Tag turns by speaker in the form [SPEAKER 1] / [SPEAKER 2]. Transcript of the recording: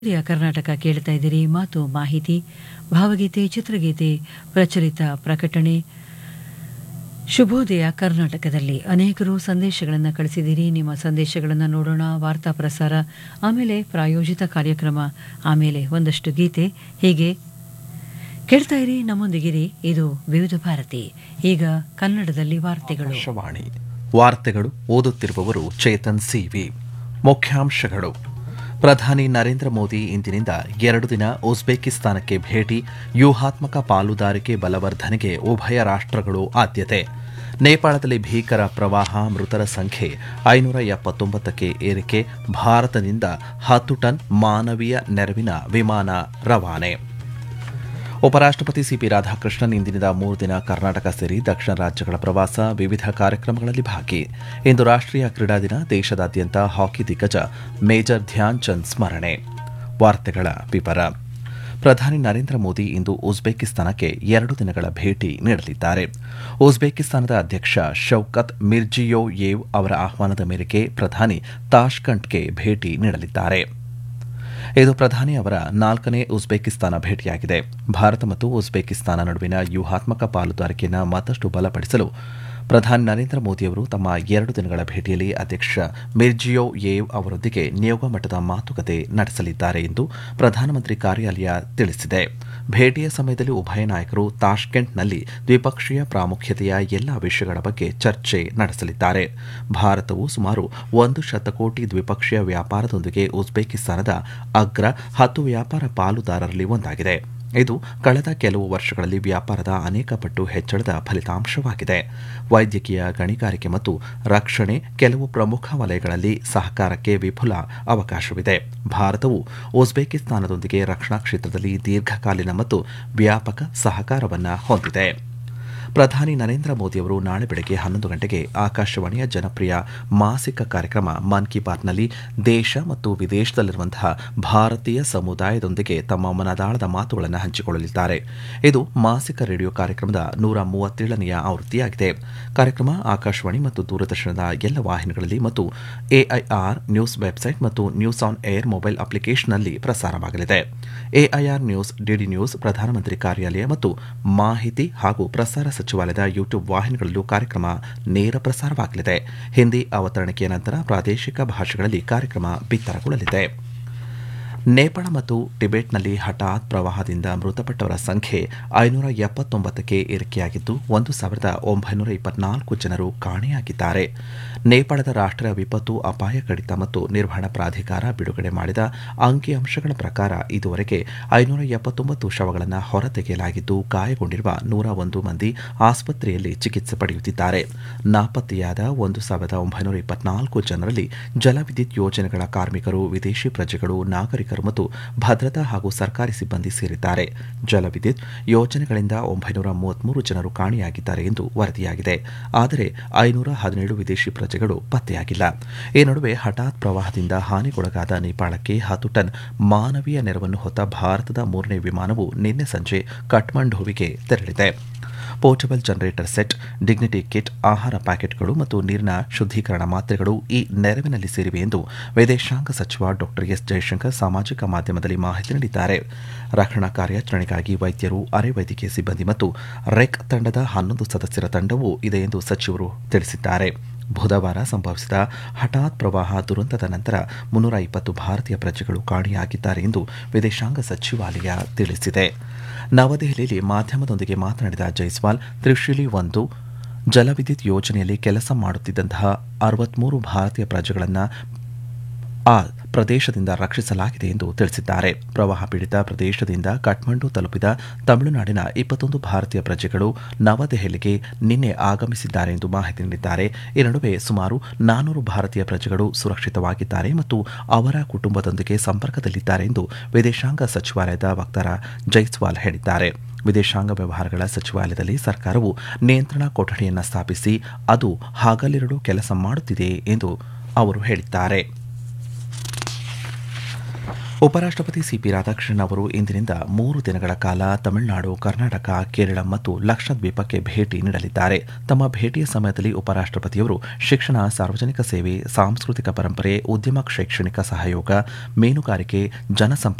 [SPEAKER 1] ಹಿರಿಯ ಕರ್ನಾಟಕ ಕೇಳ್ತಾ ಇದ್ದೀರಿ ಮಾತು ಮಾಹಿತಿ ಭಾವಗೀತೆ ಚಿತ್ರಗೀತೆ ಪ್ರಚಲಿತ ಪ್ರಕಟಣೆ ಶುಭೋದಯ ಕರ್ನಾಟಕದಲ್ಲಿ ಅನೇಕರು ಸಂದೇಶಗಳನ್ನು ಕಳಿಸಿದ್ದೀರಿ ನಿಮ್ಮ ಸಂದೇಶಗಳನ್ನು ನೋಡೋಣ ವಾರ್ತಾ ಪ್ರಸಾರ ಆಮೇಲೆ ಪ್ರಾಯೋಜಿತ ಕಾರ್ಯಕ್ರಮ ಆಮೇಲೆ ಒಂದಷ್ಟು ಗೀತೆ ಹೀಗೆ ಕೇಳ್ತಾ ಇರಿ ನಮ್ಮೊಂದಿಗಿರಿ ಇದು ವಿವಿಧ ಭಾರತಿ ಈಗ ಕನ್ನಡದಲ್ಲಿ ವಾರ್ತೆಗಳು
[SPEAKER 2] ಆಕಾಶವಾಣಿ ವಾರ್ತೆಗಳು ಓದುತ್ತಿರುವವರು ಚೇತನ್ ಸಿವಿ ಮುಖ್ಯಾಂಶಗಳು ಪ್ರಧಾನಿ ನರೇಂದ್ರ ಮೋದಿ ಇಂದಿನಿಂದ ಎರಡು ದಿನ ಉಜ್ಬೇಕಿಸ್ತಾನಕ್ಕೆ ಭೇಟಿ ವ್ಯೂಹಾತ್ಮಕ ಪಾಲುದಾರಿಕೆ ಬಲವರ್ಧನೆಗೆ ಉಭಯ ರಾಷ್ಟ್ರಗಳು ಆದ್ಯತೆ ನೇಪಾಳದಲ್ಲಿ ಭೀಕರ ಪ್ರವಾಹ ಮೃತರ ಸಂಖ್ಯೆ ಐನೂರ ಎಪ್ಪತ್ತೊಂಬತ್ತಕ್ಕೆ ಏರಿಕೆ ಭಾರತದಿಂದ ಹತ್ತು ಟನ್ ಮಾನವೀಯ ನೆರವಿನ ವಿಮಾನ ರವಾನೆ ಉಪರಾಷ್ಟಪತಿ ಸಿಪಿ ರಾಧಾಕೃಷ್ಣನ್ ಇಂದಿನಿಂದ ಮೂರು ದಿನ ಕರ್ನಾಟಕ ಸೇರಿ ದಕ್ಷಿಣ ರಾಜ್ಯಗಳ ಪ್ರವಾಸ ವಿವಿಧ ಕಾರ್ಯಕ್ರಮಗಳಲ್ಲಿ ಭಾಗಿ ಇಂದು ರಾಷ್ಟೀಯ ಕ್ರೀಡಾ ದಿನ ದೇಶದಾದ್ಯಂತ ಹಾಕಿ ದಿಗ್ಗಜ ಮೇಜರ್ ಧ್ಯಾನ್ ಚಂದ್ ಸ್ಮರಣೆ ವಾರ್ತೆಗಳ ವಿವರ ಪ್ರಧಾನಿ ನರೇಂದ್ರ ಮೋದಿ ಇಂದು ಉಜ್ಬೇಕಿಸ್ತಾನಕ್ಕೆ ಎರಡು ದಿನಗಳ ಭೇಟಿ ನೀಡಲಿದ್ದಾರೆ ಉಜ್ಬೇಕಿಸ್ತಾನದ ಅಧ್ಯಕ್ಷ ಶೌಕತ್ ಮಿರ್ಜಿಯೋಯೇವ್ ಅವರ ಆಹ್ವಾನದ ಮೇರೆಗೆ ಪ್ರಧಾನಿ ತಾಷ್ಕಂಟ್ಗೆ ಭೇಟಿ ನೀಡಲಿದ್ದಾರೆ ಇದು ಪ್ರಧಾನಿ ಅವರ ನಾಲ್ಕನೇ ಉಜ್ಬೇಕಿಸ್ತಾನ ಭೇಟಿಯಾಗಿದೆ ಭಾರತ ಮತ್ತು ಉಜ್ಬೇಕಿಸ್ತಾನ ನಡುವಿನ ವ್ಯೂಹಾತ್ಮಕ ಪಾಲುದಾರಿಕೆಯನ್ನು ಮತ್ತಷ್ಟು ಬಲಪಡಿಸಲು ಪ್ರಧಾನಿ ನರೇಂದ್ರ ಮೋದಿಯವರು ತಮ್ಮ ಎರಡು ದಿನಗಳ ಭೇಟಿಯಲ್ಲಿ ಅಧ್ಯಕ್ಷ ಮಿರ್ಜಿಯೋ ಯೇವ್ ಅವರೊಂದಿಗೆ ನಿಯೋಗ ಮಟ್ಟದ ಮಾತುಕತೆ ನಡೆಸಲಿದ್ದಾರೆ ಎಂದು ಪ್ರಧಾನಮಂತ್ರಿ ಕಾರ್ಯಾಲಯ ತಿಳಿಸಿದೆ ಭೇಟಿಯ ಸಮಯದಲ್ಲಿ ಉಭಯ ನಾಯಕರು ತಾಷ್ಕೆಂಟ್ನಲ್ಲಿ ದ್ವಿಪಕ್ಷೀಯ ಪ್ರಾಮುಖ್ಯತೆಯ ಎಲ್ಲ ವಿಷಯಗಳ ಬಗ್ಗೆ ಚರ್ಚೆ ನಡೆಸಲಿದ್ದಾರೆ ಭಾರತವು ಸುಮಾರು ಒಂದು ಶತಕೋಟಿ ದ್ವಿಪಕ್ಷೀಯ ವ್ಯಾಪಾರದೊಂದಿಗೆ ಉಜ್ಬೇಕಿಸ್ತಾನದ ಅಗ್ರ ಹತ್ತು ವ್ಯಾಪಾರ ಪಾಲುದಾರರಲ್ಲಿ ಒಂದಾಗಿದೆ ಇದು ಕಳೆದ ಕೆಲವು ವರ್ಷಗಳಲ್ಲಿ ವ್ಯಾಪಾರದ ಅನೇಕ ಪಟ್ಟು ಹೆಚ್ಚಳದ ಫಲಿತಾಂಶವಾಗಿದೆ ವೈದ್ಯಕೀಯ ಗಣಿಗಾರಿಕೆ ಮತ್ತು ರಕ್ಷಣೆ ಕೆಲವು ಪ್ರಮುಖ ವಲಯಗಳಲ್ಲಿ ಸಹಕಾರಕ್ಕೆ ವಿಪುಲ ಅವಕಾಶವಿದೆ ಭಾರತವು ಉಜ್ಬೇಕಿಸ್ತಾನದೊಂದಿಗೆ ರಕ್ಷಣಾ ಕ್ಷೇತ್ರದಲ್ಲಿ ದೀರ್ಘಕಾಲೀನ ಮತ್ತು ವ್ಯಾಪಕ ಸಹಕಾರವನ್ನು ಹೊಂದಿದೆ ಪ್ರಧಾನಿ ನರೇಂದ್ರ ಮೋದಿಯವರು ನಾಳೆ ಬೆಳಗ್ಗೆ ಹನ್ನೊಂದು ಗಂಟೆಗೆ ಆಕಾಶವಾಣಿಯ ಜನಪ್ರಿಯ ಮಾಸಿಕ ಕಾರ್ಯಕ್ರಮ ಮನ್ ಕಿ ಬಾತ್ನಲ್ಲಿ ದೇಶ ಮತ್ತು ವಿದೇಶದಲ್ಲಿರುವಂತಹ ಭಾರತೀಯ ಸಮುದಾಯದೊಂದಿಗೆ ತಮ್ಮ ಮನದಾಳದ ಮಾತುಗಳನ್ನು ಹಂಚಿಕೊಳ್ಳಲಿದ್ದಾರೆ ಇದು ಮಾಸಿಕ ರೇಡಿಯೋ ಕಾರ್ಯಕ್ರಮದ ನೂರ ಮೂವತ್ತೇಳನೆಯ ಆವೃತ್ತಿಯಾಗಿದೆ ಕಾರ್ಯಕ್ರಮ ಆಕಾಶವಾಣಿ ಮತ್ತು ದೂರದರ್ಶನದ ಎಲ್ಲ ವಾಹಿನಿಗಳಲ್ಲಿ ಮತ್ತು ಎಐಆರ್ ನ್ಯೂಸ್ ವೆಬ್ಸೈಟ್ ಮತ್ತು ನ್ಯೂಸ್ ಆನ್ ಏರ್ ಮೊಬೈಲ್ ಅಪ್ಲಿಕೇಶನ್ನಲ್ಲಿ ಪ್ರಸಾರವಾಗಲಿದೆ ಎಐಆರ್ ನ್ಯೂಸ್ ಡಿಡಿ ನ್ಯೂಸ್ ಪ್ರಧಾನಮಂತ್ರಿ ಕಾರ್ಯಾಲಯ ಮತ್ತು ಮಾಹಿತಿ ಹಾಗೂ ಪ್ರಸಾರ ಸಚಿವಾಲಯದ ಯೂಟ್ಯೂಬ್ ವಾಹಿನಿಗಳಲ್ಲೂ ಕಾರ್ಯಕ್ರಮ ನೇರ ಪ್ರಸಾರವಾಗಲಿದೆ ಹಿಂದಿ ಅವತರಣಿಕೆಯ ನಂತರ ಪ್ರಾದೇಶಿಕ ಭಾಷೆಗಳಲ್ಲಿ ಕಾರ್ಯಕ್ರಮ ಬಿತ್ತರಗೊಳ್ಳಲಿದೆ ನೇಪಾಳ ಮತ್ತು ಟಿಬೆಟ್ನಲ್ಲಿ ಹಠಾತ್ ಪ್ರವಾಹದಿಂದ ಮೃತಪಟ್ಟವರ ಸಂಖ್ಯೆ ಐನೂರ ಎಪ್ಪತ್ತೊಂಬತ್ತಕ್ಕೆ ಏರಿಕೆಯಾಗಿದ್ದು ಒಂದು ಸಾವಿರದ ಒಂಬೈನೂರ ಇಪ್ಪತ್ನಾಲ್ಕು ಜನರು ಕಾಣೆಯಾಗಿದ್ದಾರೆ ನೇಪಾಳದ ರಾಷ್ಟ್ರೀಯ ವಿಪತ್ತು ಅಪಾಯ ಕಡಿತ ಮತ್ತು ನಿರ್ವಹಣಾ ಪ್ರಾಧಿಕಾರ ಬಿಡುಗಡೆ ಮಾಡಿದ ಅಂಕಿಅಂಶಗಳ ಪ್ರಕಾರ ಇದುವರೆಗೆ ಐನೂರ ಎಪ್ಪತ್ತೊಂಬತ್ತು ಶವಗಳನ್ನು ಹೊರತೆಗೆಯಲಾಗಿದ್ದು ಗಾಯಗೊಂಡಿರುವ ನೂರ ಒಂದು ಮಂದಿ ಆಸ್ಪತ್ರೆಯಲ್ಲಿ ಚಿಕಿತ್ಸೆ ಪಡೆಯುತ್ತಿದ್ದಾರೆ ನಾಪತ್ತೆಯಾದ ಒಂದು ಸಾವಿರದ ಒಂಬೈನೂರ ಇಪ್ಪತ್ನಾಲ್ಕು ಜನರಲ್ಲಿ ಜಲವಿದ್ಯುತ್ ಯೋಜನೆಗಳ ಕಾರ್ಮಿಕರು ವಿದೇಶಿ ಪ್ರಜೆಗಳು ನಾಗರಿಕರು ಮತ್ತು ಭದ್ರತಾ ಹಾಗೂ ಸರ್ಕಾರಿ ಸಿಬ್ಬಂದಿ ಸೇರಿದ್ದಾರೆ ಜಲವಿದ್ಯುತ್ ಯೋಜನೆಗಳಿಂದ ಒಂಬೈನೂರ ಮೂವತ್ಮೂರು ಜನರು ಕಾಣೆಯಾಗಿದ್ದಾರೆ ಎಂದು ವರದಿಯಾಗಿದೆ ಆದರೆ ಐನೂರ ಹದಿನೇಳು ವಿದೇಶಿ ಪ್ರಜೆಗಳು ಪತ್ತೆಯಾಗಿಲ್ಲ ಈ ನಡುವೆ ಹಠಾತ್ ಪ್ರವಾಹದಿಂದ ಹಾನಿಗೊಳಗಾದ ನೇಪಾಳಕ್ಕೆ ಹತ್ತು ಟನ್ ಮಾನವೀಯ ನೆರವನ್ನು ಹೊತ್ತ ಭಾರತದ ಮೂರನೇ ವಿಮಾನವು ನಿನ್ನೆ ಸಂಜೆ ಕಠ್ಮಂಡುವಿಗೆ ತೆರಳಿದೆ portable generator set dignity kit ಆಹಾರ ಪ್ಯಾಕೆಟ್ಗಳು ಮತ್ತು ನೀರಿನ ಶುದ್ದೀಕರಣ ಮಾತ್ರೆಗಳು ಈ ನೆರವಿನಲ್ಲಿ ಸೇರಿವೆ ಎಂದು ವಿದೇಶಾಂಗ ಸಚಿವ ಡಾ ಎಸ್ ಜಯಶಂಕರ್ ಸಾಮಾಜಿಕ ಮಾಧ್ಯಮದಲ್ಲಿ ಮಾಹಿತಿ ನೀಡಿದ್ದಾರೆ ರಕ್ಷಣಾ ಕಾರ್ಯಾಚರಣೆಗಾಗಿ ವೈದ್ಯರು ಅರೆ ವೈದ್ಯಕೀಯ ಸಿಬ್ಬಂದಿ ಮತ್ತು ರೆಕ್ ತಂಡದ ಹನ್ನೊಂದು ಸದಸ್ಯರ ತಂಡವೂ ಇದೆ ಎಂದು ಸಚಿವರು ತಿಳಿಸಿದ್ದಾರೆ ಬುಧವಾರ ಸಂಭವಿಸಿದ ಹಠಾತ್ ಪ್ರವಾಹ ದುರಂತದ ನಂತರ ಮುನ್ನೂರ ಇಪ್ಪತ್ತು ಭಾರತೀಯ ಪ್ರಜೆಗಳು ಕಾಣೆಯಾಗಿದ್ದಾರೆ ಎಂದು ವಿದೇಶಾಂಗ ಸಚಿವಾಲಯ ತಿಳಿಸಿದೆ ನವದೆಹಲಿಯಲ್ಲಿ ಮಾಧ್ಯಮದೊಂದಿಗೆ ಮಾತನಾಡಿದ ಜೈಸ್ವಾಲ್ ತ್ರಿಶೂಲಿ ಒಂದು ಜಲವಿದ್ಯುತ್ ಯೋಜನೆಯಲ್ಲಿ ಕೆಲಸ ಮಾಡುತ್ತಿದ್ದಂತಹ ಅರವತ್ಮೂರು ಭಾರತೀಯ ಪ್ರಜೆಗಳನ್ನು ಆ ಪ್ರದೇಶದಿಂದ ರಕ್ಷಿಸಲಾಗಿದೆ ಎಂದು ತಿಳಿಸಿದ್ದಾರೆ ಪ್ರವಾಹ ಪೀಡಿತ ಪ್ರದೇಶದಿಂದ ಕಠ್ಮಂಡು ತಲುಪಿದ ತಮಿಳುನಾಡಿನ ಇಪ್ಪತ್ತೊಂದು ಭಾರತೀಯ ಪ್ರಜೆಗಳು ನವದೆಹಲಿಗೆ ನಿನ್ನೆ ಆಗಮಿಸಿದ್ದಾರೆ ಎಂದು ಮಾಹಿತಿ ನೀಡಿದ್ದಾರೆ ಈ ನಡುವೆ ಸುಮಾರು ನಾನೂರು ಭಾರತೀಯ ಪ್ರಜೆಗಳು ಸುರಕ್ಷಿತವಾಗಿದ್ದಾರೆ ಮತ್ತು ಅವರ ಕುಟುಂಬದೊಂದಿಗೆ ಸಂಪರ್ಕದಲ್ಲಿದ್ದಾರೆ ಎಂದು ವಿದೇಶಾಂಗ ಸಚಿವಾಲಯದ ವಕ್ತಾರ ಜೈಸ್ವಾಲ್ ಹೇಳಿದ್ದಾರೆ ವಿದೇಶಾಂಗ ವ್ಯವಹಾರಗಳ ಸಚಿವಾಲಯದಲ್ಲಿ ಸರ್ಕಾರವು ನಿಯಂತ್ರಣ ಕೊಠಡಿಯನ್ನು ಸ್ಥಾಪಿಸಿ ಅದು ಹಗಲಿರುಳು ಕೆಲಸ ಮಾಡುತ್ತಿದೆ ಎಂದು ಅವರು ಹೇಳಿದ್ದಾರೆ ಉಪರಾಷ್ಟಪತಿ ಸಿಪಿ ರಾಧಾಕೃಷ್ಣನ್ ಅವರು ಇಂದಿನಿಂದ ಮೂರು ದಿನಗಳ ಕಾಲ ತಮಿಳುನಾಡು ಕರ್ನಾಟಕ ಕೇರಳ ಮತ್ತು ಲಕ್ಷದ್ವೀಪಕ್ಕೆ ಭೇಟಿ ನೀಡಲಿದ್ದಾರೆ ತಮ್ಮ ಭೇಟಿಯ ಸಮಯದಲ್ಲಿ ಉಪರಾಷ್ಟಪತಿಯವರು ಶಿಕ್ಷಣ ಸಾರ್ವಜನಿಕ ಸೇವೆ ಸಾಂಸ್ಕೃತಿಕ ಪರಂಪರೆ ಉದ್ಯಮ ಶೈಕ್ಷಣಿಕ ಸಹಯೋಗ ಮೀನುಗಾರಿಕೆ ಜನಸಂಪರ್ಕ